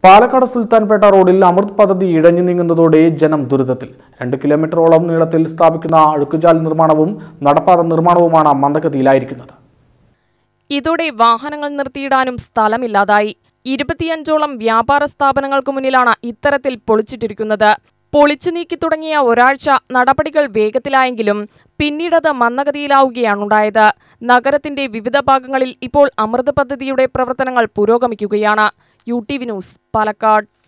പാലക്കാട് സുൽത്താൻപേട്ട റോഡിൽ അമൃത് പദ്ധതി ഇഴഞ്ഞു നീങ്ങുന്നതോടെ ജനം ദുരിതത്തിൽ രണ്ട് കിലോമീറ്ററോളം നീളത്തിൽ സ്ഥാപിക്കുന്ന അഴുക്കുചാൽ നിർമ്മാണവും നടപ്പാത നിർമ്മാണവുമാണ് മന്ദഗതിയിലായിരിക്കുന്നത് ഇതോടെ വാഹനങ്ങൾ നിർത്തിയിടാനും സ്ഥലമില്ലാതായി ഇരുപത്തിയഞ്ചോളം വ്യാപാര സ്ഥാപനങ്ങൾക്ക് മുന്നിലാണ് ഇത്തരത്തിൽ പൊളിച്ചിട്ടിരിക്കുന്നത് പൊളിച്ചു നീക്കി തുടങ്ങിയ ഒരാഴ്ച നടപടികൾ വേഗത്തിലായെങ്കിലും പിന്നീടത് മന്ദഗതിയിലാവുകയാണുണ്ടായത് നഗരത്തിന്റെ വിവിധ ഭാഗങ്ങളിൽ ഇപ്പോൾ അമൃത് പദ്ധതിയുടെ പ്രവർത്തനങ്ങൾ പുരോഗമിക്കുകയാണ് U T V news Palakkad